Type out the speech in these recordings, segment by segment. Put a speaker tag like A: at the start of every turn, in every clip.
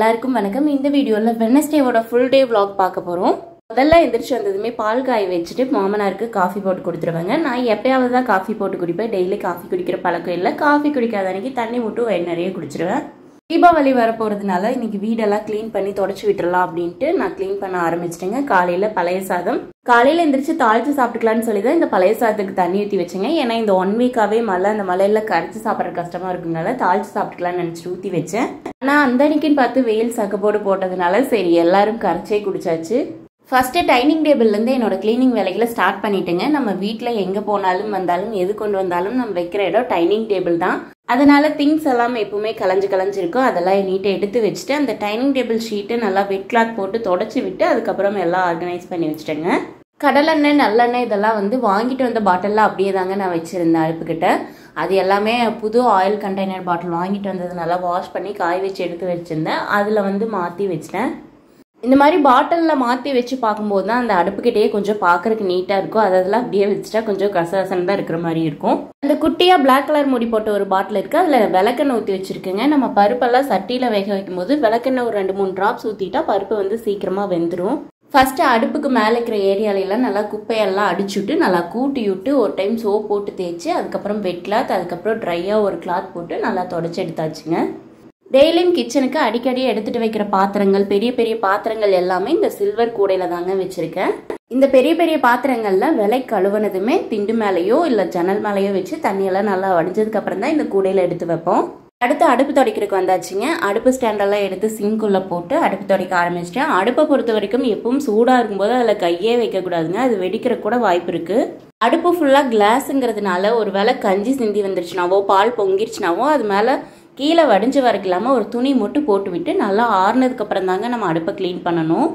A: எல்லாருக்கும் வணக்கம் இந்த வீடியோவில் வெனஸ்டேவோட ஃபுல் டே vlog பார்க்க போகிறோம் முதல்ல எந்திரிச்சு வந்ததுமே பால் காய வச்சுட்டு மாமனாருக்கு காஃபி போட்டு கொடுத்துருவாங்க நான் எப்பயாவது தான் காஃபி போட்டு குடிப்பேன் டெய்லி காஃபி குடிக்கிற பழக்கம் இல்லை காஃபி குடிக்காத அன்னைக்கு தண்ணி மட்டும் வயிறு நிறைய குடிச்சிருவேன் தீபாவளி வரப்போகிறதுனால இன்னைக்கு வீடெல்லாம் க்ளீன் பண்ணி தொடச்சி விட்டுறலாம் அப்படின்ட்டு நான் க்ளீன் பண்ண ஆரம்பிச்சிட்டேங்க காலையில் பழைய சாதம் காலையில் எந்திரிச்சு தாளிச்சு சாப்பிட்டுக்கலாம்னு சொல்லி தான் இந்த பழைய சாதத்துக்கு தண்ணி ஊற்றி வச்சேங்க ஏன்னா இந்த ஒன் வீக்காகவே மழை அந்த மலையில் கரைச்சி சாப்பிட்ற கஷ்டமாக இருக்குனால தாளிச்சு சாப்பிட்டுக்கலாம்னு நினச்சி ஊற்றி வச்சேன் ஆனால் அந்த அன்னைக்குன்னு பார்த்து வெயில் சக்கப்போடு போட்டதுனால சரி எல்லாரும் கரைச்சே குடிச்சாச்சு ஃபர்ஸ்ட் டைனிங் டேபிள்லேருந்து என்னோட க்ளீனிங் வேலைகளை ஸ்டார்ட் பண்ணிட்டேங்க நம்ம வீட்டில் எங்கே போனாலும் வந்தாலும் எது கொண்டு வந்தாலும் நம்ம வைக்கிற இடம் டைனிங் டேபிள் தான் அதனால திங்ஸ் எல்லாம் எப்பவுமே கலைஞ்சு கலைஞ்சிருக்கும் அதெல்லாம் நீட்டாக எடுத்து வச்சுட்டு அந்த டைனிங் டேபிள் ஷீட்டை நல்லா வெட் கிளாத் போட்டு தொடச்சி விட்டு அதுக்கப்புறம் எல்லாம் ஆர்கனைஸ் பண்ணி வச்சுட்டேங்க கடலெண்ணெய் நல்லெண்ணெய் இதெல்லாம் வந்து வாங்கிட்டு வந்த பாட்டிலில் அப்படியே தாங்க நான் வச்சுருந்தேன் அடுப்புக்கிட்ட அது எல்லாமே புது ஆயில் கண்டெய்னர் பாட்டில் வாங்கிட்டு வந்தது நல்லா வாஷ் பண்ணி காய வச்சு எடுத்து வச்சுருந்தேன் அதில் வந்து மாற்றி வச்சிட்டேன் இந்த மாதிரி பாட்டிலில் மாற்றி வச்சு பார்க்கும்போது தான் அந்த அடுப்புக்கிட்டேயே கொஞ்சம் பார்க்கறதுக்கு நீட்டாக இருக்கும் அதெல்லாம் அப்படியே வச்சுட்டா கொஞ்சம் கசகசன்னு தான் இருக்கிற மாதிரி இருக்கும் அந்த குட்டியாக பிளாக் கலர் முடி போட்ட ஒரு பாட்டில் இருக்குது அதில் விளக்கெண்ணெய் ஊற்றி வச்சுருக்கேங்க நம்ம பருப்பெல்லாம் சட்டியில் வேக வைக்கும்போது விளக்கெண்ணெய் ஒரு ரெண்டு மூணு ட்ராப்ஸ் ஊற்றிட்டா பருப்பு வந்து சீக்கிரமாக வெந்துடும் ஃபஸ்ட்டு அடுப்புக்கு மேலே இருக்கிற ஏரியாலெல்லாம் நல்லா குப்பையெல்லாம் அடிச்சுட்டு நல்லா கூட்டி விட்டு ஒரு டைம் சோப் போட்டு தேய்ச்சி அதுக்கப்புறம் வெட் கிளாத் அதுக்கப்புறம் ட்ரையாக ஒரு கிளாத் போட்டு நல்லா தொடச்சி எடுத்தாச்சுங்க டெய்லியும் கிச்சனுக்கு அடிக்கடி எடுத்துட்டு வைக்கிற பாத்திரங்கள் பெரிய பெரிய பாத்திரங்கள் எல்லாமே இந்த சில்வர் கூடையில தாங்க வச்சிருக்கேன் இந்த பெரிய பெரிய பாத்திரங்கள்ல விலை கழுவுனதுமே திண்டு மேலேயோ இல்ல ஜன்னல் மேலேயோ வச்சு தண்ணியெல்லாம் நல்லா வடிஞ்சதுக்கு அப்புறம் தான் இந்த கூடையில எடுத்து வைப்போம் அடுத்து அடுப்பு துடைக்கிறதுக்கு வந்தாச்சுங்க அடுப்பு ஸ்டாண்டெல்லாம் எடுத்து சிங்குள்ள போட்டு அடுப்பு துடைக்க ஆரம்பிச்சிட்டேன் அடுப்பை பொறுத்த வரைக்கும் எப்பவும் சூடாக இருக்கும்போது அதில் கையே வைக்கக்கூடாதுங்க அது வெடிக்கிற கூட வாய்ப்பு இருக்கு அடுப்பு ஃபுல்லாக கிளாஸுங்கிறதுனால ஒரு வேளை கஞ்சி சிந்தி வந்துருச்சுனாவோ பால் பொங்கிருச்சுனாவோ அது மேலே கீழே வடிஞ்சு வரக்கு இல்லாமல் ஒரு துணி மட்டும் போட்டு விட்டு நல்லா ஆறுனதுக்கு அப்புறம் தாங்க நம்ம அடுப்பை க்ளீன் பண்ணணும்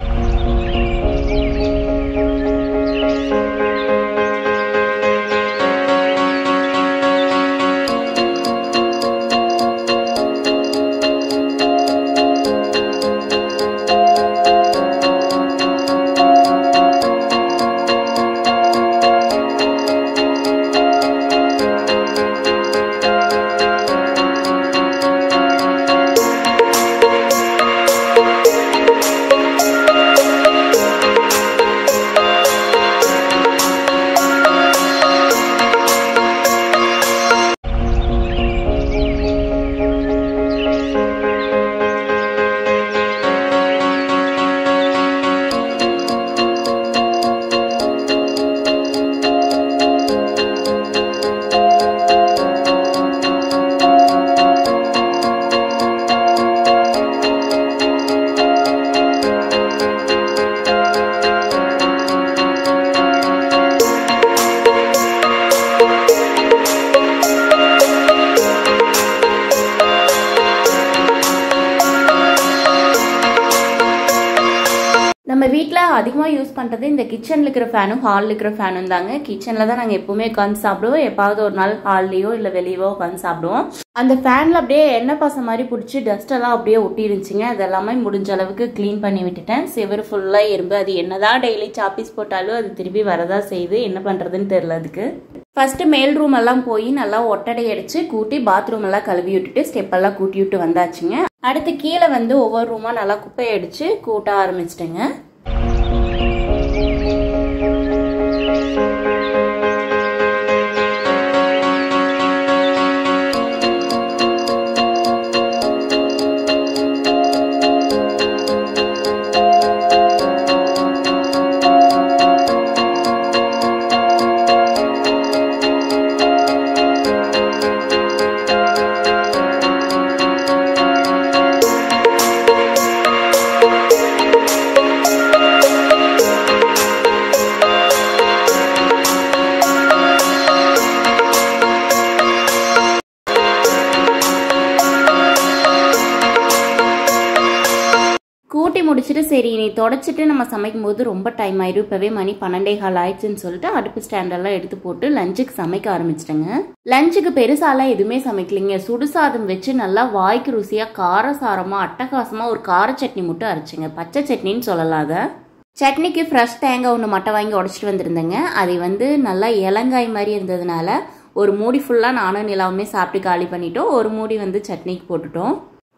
A: நம்ம வீட்டில் அதிகமாக யூஸ் பண்ணுறது இந்த கிச்சனில் இருக்கிற ஃபேனும் ஹாலில் இருக்கிற ஃபேனும் தாங்க கிச்சனில் தான் நாங்கள் எப்பவுமே உட்காந்து சாப்பிடுவோம் எப்பாவது ஒரு நாள் ஹால்லையோ இல்லை வெளியவோ உட்காந்து சாப்பிடுவோம் அந்த ஃபேனில் அப்படியே எண்ணெய் பசை மாதிரி பிடிச்சி டஸ்ட் எல்லாம் அப்படியே ஒட்டி இருந்துச்சுங்க அதெல்லாமே முடிஞ்ச அளவுக்கு க்ளீன் பண்ணி விட்டுட்டேன் சிவர் ஃபுல்லாக எறும்பு அது என்னதான் டெய்லி சாப்பீஸ் போட்டாலும் அது திருப்பி வரதா செய்யுது என்ன பண்ணுறதுன்னு தெரில அதுக்கு ஃபர்ஸ்ட் மேல் ரூம் எல்லாம் போய் நல்லா ஒட்டடை அடிச்சு கூட்டி பாத்ரூம் எல்லாம் கழுவி விட்டுட்டு ஸ்டெப் எல்லாம் கூட்டி விட்டு வந்தாச்சுங்க அடுத்து கீழே வந்து ஒவ்வொரு ரூமா நல்லா குப்பையை அடிச்சு கூட்ட ஆரம்பிச்சிட்டேங்க கூட்டி முடிச்சுட்டு சரி நீ தொடச்சிட்டு நம்ம சமைக்கும் போது ரொம்ப டைம் ஆயிடும் இப்பவே மணி பன்னெண்டே கால் ஆயிடுச்சுன்னு சொல்லிட்டு அடுப்பு ஸ்டாண்டெல்லாம் எடுத்து போட்டு லஞ்சுக்கு சமைக்க ஆரம்பிச்சிட்டேங்க லஞ்சுக்கு பெருசாலாம் எதுவுமே சமைக்கலைங்க சுடுசாதம் வச்சு நல்லா வாய்க்கு ருசியா காரசாரமா அட்டகாசமா ஒரு கார சட்னி மட்டும் அரைச்சிங்க பச்சை சட்னின்னு சொல்லலாம் அதை சட்னிக்கு ஃப்ரெஷ் தேங்காய் ஒன்று மட்டை வாங்கி உடச்சிட்டு வந்திருந்தேங்க அதை வந்து நல்லா இலங்காய் மாதிரி இருந்ததுனால ஒரு மூடி ஃபுல்லாக நானும் நிலாவுமே சாப்பிட்டு காலி பண்ணிட்டோம் ஒரு மூடி வந்து சட்னிக்கு போட்டுட்டோம்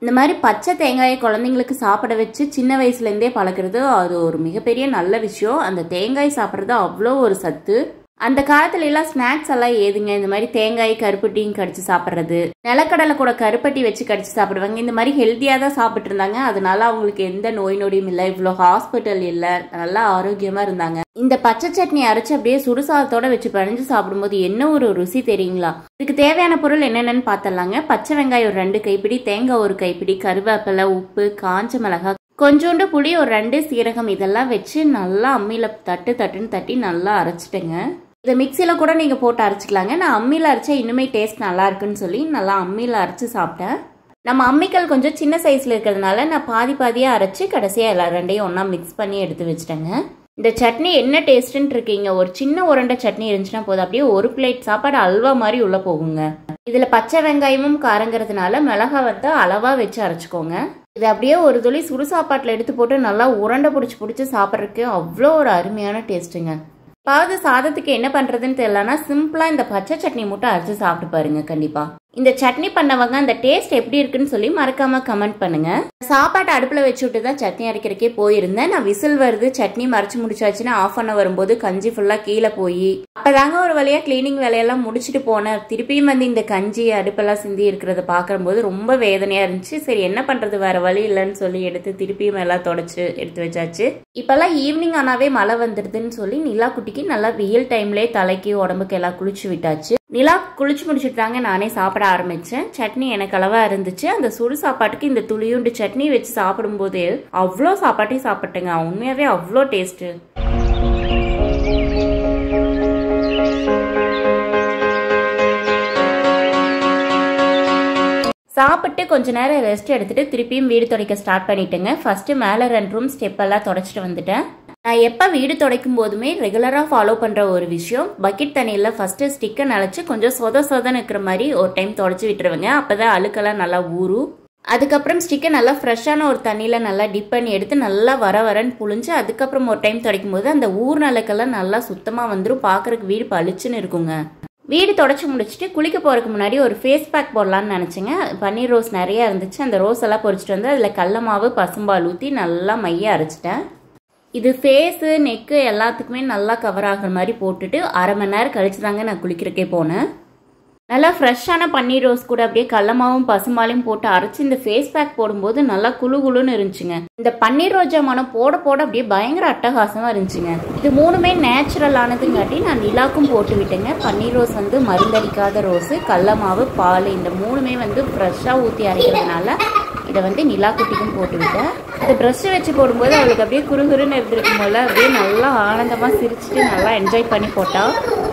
A: இந்த மாதிரி பச்சை தேங்காயை குழந்தைங்களுக்கு சாப்பிட வச்சு சின்ன வயசுலேருந்தே பழக்கிறது அது ஒரு மிகப்பெரிய நல்ல விஷயம் அந்த தேங்காய் சாப்பிட்றது அவ்வளோ ஒரு சத்து அந்த காலத்துல எல்லாம் ஸ்நாக்ஸ் எல்லாம் ஏதுங்க இந்த மாதிரி தேங்காய் கருப்பட்டியும் கடிச்சு சாப்பிட்றது நிலக்கடலை கூட கருப்பட்டி வச்சு கடிச்சு சாப்பிடுவாங்க இந்த மாதிரி ஹெல்த்தியாக தான் சாப்பிட்டு இருந்தாங்க அதனால அவங்களுக்கு எந்த நோய் நொடியும் இல்லை இவ்வளோ ஹாஸ்பிட்டல் இல்லை நல்லா ஆரோக்கியமாக இருந்தாங்க இந்த பச்சை சட்னி அரைச்சு அப்படியே சுடுசாதத்தோட வச்சு பிணைஞ்சு சாப்பிடும்போது என்ன ஒரு ருசி தெரியுங்களா இதுக்கு தேவையான பொருள் என்னென்னு பார்த்தலாங்க பச்சை வெங்காயம் ஒரு ரெண்டு கைப்பிடி தேங்காய் ஒரு கைப்பிடி கருவேப்பிலை உப்பு காஞ்ச மிளகாய் கொஞ்சோண்டு புளி ஒரு ரெண்டு சீரகம் இதெல்லாம் வச்சு நல்லா அம்மியில் தட்டு தட்டுன்னு தட்டி நல்லா அரைச்சிட்டேங்க இதை மிக்சியில் கூட நீங்கள் போட்டு அரைச்சிக்கலாங்க நான் அம்மியில் அரைச்சா இன்னுமே டேஸ்ட் நல்லா இருக்குன்னு சொல்லி நல்லா அம்மியில் அரைச்சி சாப்பிட்டேன் நம்ம அம்மிக்கல் கொஞ்சம் சின்ன சைஸில் இருக்கிறதுனால நான் பாதி பாதியாக அரைச்சி கடைசியாக எல்லா ரெண்டையும் ஒன்றா மிக்ஸ் பண்ணி எடுத்து வச்சிட்டேங்க இந்த சட்னி என்ன டேஸ்ட்டுன்னு இருக்கீங்க ஒரு சின்ன உருண்டை சட்னி இருந்துச்சுன்னா போதும் அப்படியே ஒரு பிளேட் சாப்பாடு அல்வா மாதிரி உள்ளே போகுங்க இதில் பச்சை வெங்காயமும் காரங்கிறதுனால மிளகா வந்து அளவாக வச்சு அரைச்சிக்கோங்க இது அப்படியே ஒரு துளி சுடு சாப்பாட்டில் எடுத்து போட்டு நல்லா உருண்டை பிடிச்சி பிடிச்சி சாப்பிட்றதுக்கு அவ்வளோ ஒரு அருமையான டேஸ்ட்டுங்க பாவது சாதத்துக்கு என்ன பண்ணுறதுன்னு தெரியலனா சிம்பிளாக இந்த பச்சை சட்னி மட்டும் அரைச்சி சாப்பிட்டு பாருங்க கண்டிப்பாக இந்த சட்னி பண்ணவங்க அந்த டேஸ்ட் எப்படி இருக்குன்னு சொல்லி மறக்காம கமெண்ட் பண்ணுங்க சாப்பாட்டை அடுப்பில் வச்சு விட்டு தான் சட்னி அரைக்கிறக்கே போயிருந்தேன் நான் விசில் வருது சட்னி மறைச்சு முடிச்சாச்சுன்னா ஆஃப் பண்ண வரும்போது கஞ்சி ஃபுல்லாக கீழே போய் அப்போதாங்க ஒரு வழியாக க்ளீனிங் வேலையெல்லாம் முடிச்சுட்டு போனேன் திருப்பியும் வந்து இந்த கஞ்சி அடுப்பெல்லாம் சிந்தி இருக்கிறத பார்க்கும்போது ரொம்ப வேதனையாக இருந்துச்சு சரி என்ன பண்ணுறது வேற வழி இல்லைன்னு சொல்லி எடுத்து திருப்பியும் எல்லாம் தொடச்சி எடுத்து வச்சாச்சு இப்போல்லாம் ஈவினிங் ஆனாவே மழை வந்துடுதுன்னு சொல்லி நிலா குட்டிக்கு நல்லா வெயில் டைம்லேயே தலைக்கு உடம்புக்கு எல்லாம் குளிச்சு விட்டாச்சு நிலா குளிச்சு முடிச்சுட்டு தாங்க நானே சாப்பிட ஆரம்பிச்சேன் சட்னி எனக்கு அளவா இருந்துச்சு அந்த சுடு சாப்பாட்டுக்கு இந்த துளியுண்டு சட்னி வச்சு சாப்பிடும்போது அவ்வளோ சாப்பாட்டையும் சாப்பிட்டேங்க உண்மையாவே அவ்வளோ டேஸ்ட்டு சாப்பிட்டு கொஞ்ச நேரம் ரெஸ்ட் எடுத்துட்டு திருப்பியும் வீடு துடைக்க ஸ்டார்ட் பண்ணிட்டேங்க ஃபர்ஸ்ட் மேலே ரெண்டு ரூம் ஸ்டெப் எல்லாம் தொடச்சிட்டு வந்துட்டேன் நான் எப்போ வீடு துடைக்கும் போதுமே ரெகுலராக ஃபாலோ பண்ணுற ஒரு விஷயம் பக்கெட் தண்ணியில் ஃபஸ்ட்டு ஸ்டிக்கை நினச்சி கொஞ்சம் சொத சொதன்னு இருக்கிற மாதிரி ஒரு டைம் தொடச்சி விட்டுருவேங்க அப்போ தான் அழுக்கெல்லாம் நல்லா ஊறும் அதுக்கப்புறம் ஸ்டிக்கை நல்லா ஃப்ரெஷ்ஷான ஒரு தண்ணியில் நல்லா டிப் பண்ணி எடுத்து நல்லா வர வரன்னு புழிஞ்சு அதுக்கப்புறம் ஒரு டைம் துடைக்கும் போது அந்த ஊர் நலக்கெல்லாம் நல்லா சுத்தமாக வந்துடும் பார்க்குறக்கு வீடு பளிச்சுன்னு இருக்குங்க வீடு தொடச்சி முடிச்சுட்டு குளிக்க போகிறதுக்கு முன்னாடி ஒரு ஃபேஸ் பேக் போடலான்னு நினச்சேங்க பன்னீர் ரோஸ் நிறைய இருந்துச்சு அந்த ரோஸ் எல்லாம் பொறிச்சிட்டு வந்து அதில் கடல மாவு பசும்பால் ஊற்றி நல்லா மைய அரைச்சிட்டேன் இது ஃபேஸு நெக்கு எல்லாத்துக்குமே நல்லா கவர் ஆகிற மாதிரி போட்டுட்டு அரை மணி நேரம் கழிச்சு தாங்க நான் குளிக்கிறக்கே போனேன் நல்லா ஃப்ரெஷ்ஷான பன்னீர் ரோஸ் கூட அப்படியே கடலமாவும் பசுமாலையும் போட்டு அரைச்சி இந்த ஃபேஸ் பேக் போடும்போது நல்லா குழு குழுன்னு இருந்துச்சுங்க இந்த பன்னீர் ரோஜா மனம் போட போட அப்படியே பயங்கர அட்டகாசமாக இருந்துச்சுங்க இது மூணுமே நேச்சுரல் ஆனதுங்காட்டி நான் நிலாக்கும் போட்டு விட்டேங்க பன்னீர் ரோஸ் வந்து மருந்தடிக்காத ரோஸு கடல மாவு பால் இந்த மூணுமே வந்து ஃப்ரெஷ்ஷாக ஊற்றி அரைக்கிறதுனால இதை வந்து நிலா குட்டிக்கும் போட்டு விட்டேன் இந்த ப்ரஷ் வச்சு போடும்போது அவளுக்கு அப்படியே குறுகுறுன்னு இருந்திருக்கும் போல அப்படியே நல்லா ஆனந்தமாக சிரிச்சுட்டு நல்லா என்ஜாய் பண்ணி போட்டா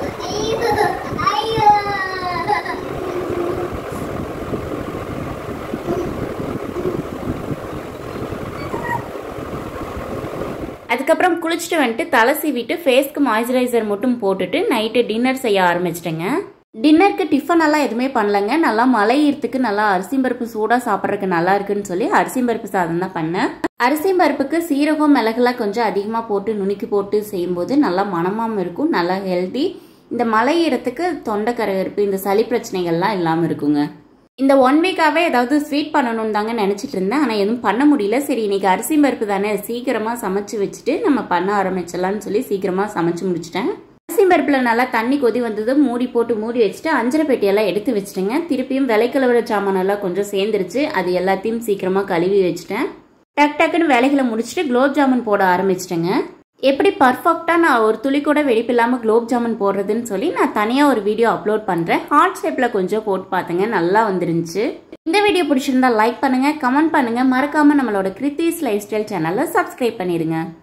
A: அதுக்கப்புறம் குளிச்சுட்டு வந்துட்டு தலை சீவிட்டு ஃபேஸ்க்கு மாய்ஸ்சரைசர் மட்டும் போட்டுட்டு நைட்டு டின்னர் செய்ய ஆரம்பிச்சிட்டேங்க டின்னருக்கு டிஃபன் எல்லாம் எதுவுமே பண்ணலங்க நல்லா மலை ஈரத்துக்கு நல்லா அரிசி பருப்பு சூடாக சாப்பிட்றதுக்கு நல்லா இருக்குன்னு சொல்லி அரிசி பருப்பு சாதம் தான் பண்ணேன் அரிசி பருப்புக்கு சீரகம் மிளகுலாம் கொஞ்சம் அதிகமாக போட்டு நுணுக்கி போட்டு செய்யும்போது நல்லா மனமாகவும் இருக்கும் நல்லா ஹெல்த்தி இந்த மலை ஈரத்துக்கு தொண்டை கரகருப்பு இந்த சளி பிரச்சனைகள்லாம் இல்லாமல் இருக்குங்க இந்த ஒன் வீக்காகவே ஏதாவது ஸ்வீட் பண்ணணும்னு தாங்க நினச்சிட்டு இருந்தேன் ஆனால் எதுவும் பண்ண முடியல சரி இன்னைக்கு அரிசி பருப்பு தானே சீக்கிரமாக சமைச்சு வச்சுட்டு நம்ம பண்ண ஆரம்பிச்சிடலாம்னு சொல்லி சீக்கிரமாக சமைச்சு முடிச்சிட்டேன் அரிசி பருப்பில் நல்லா தண்ணி கொதி வந்தது மூடி போட்டு மூடி வச்சுட்டு அஞ்சரை பெட்டியெல்லாம் எடுத்து வச்சுட்டேங்க திருப்பியும் விலைக்கிழவர சாமானெல்லாம் கொஞ்சம் சேர்ந்துருச்சு அது எல்லாத்தையும் சீக்கிரமாக கழுவி வச்சுட்டேன் டக் டக்குன்னு வேலைகளை முடிச்சுட்டு குலோப் ஜாமுன் போட ஆரம்பிச்சிட்டேங்க எப்படி பர்ஃபெக்டாக நான் ஒரு துளி கூட வெடிப்பில்லாமல் குலோப் ஜாமுன் போடுறதுன்னு சொல்லி நான் தனியாக ஒரு வீடியோ அப்லோட் பண்ணுறேன் ஹார்ட் ஷேப்பில் கொஞ்சம் போட்டு பார்த்தேங்க நல்லா வந்துருந்துச்சு இந்த வீடியோ பிடிச்சிருந்தா லைக் பண்ணுங்கள் கமெண்ட் பண்ணுங்கள் மறக்காமல் நம்மளோட கிருத்திஸ் லைஃப் ஸ்டைல் சேனலை சப்ஸ்கிரைப் பண்ணிடுங்க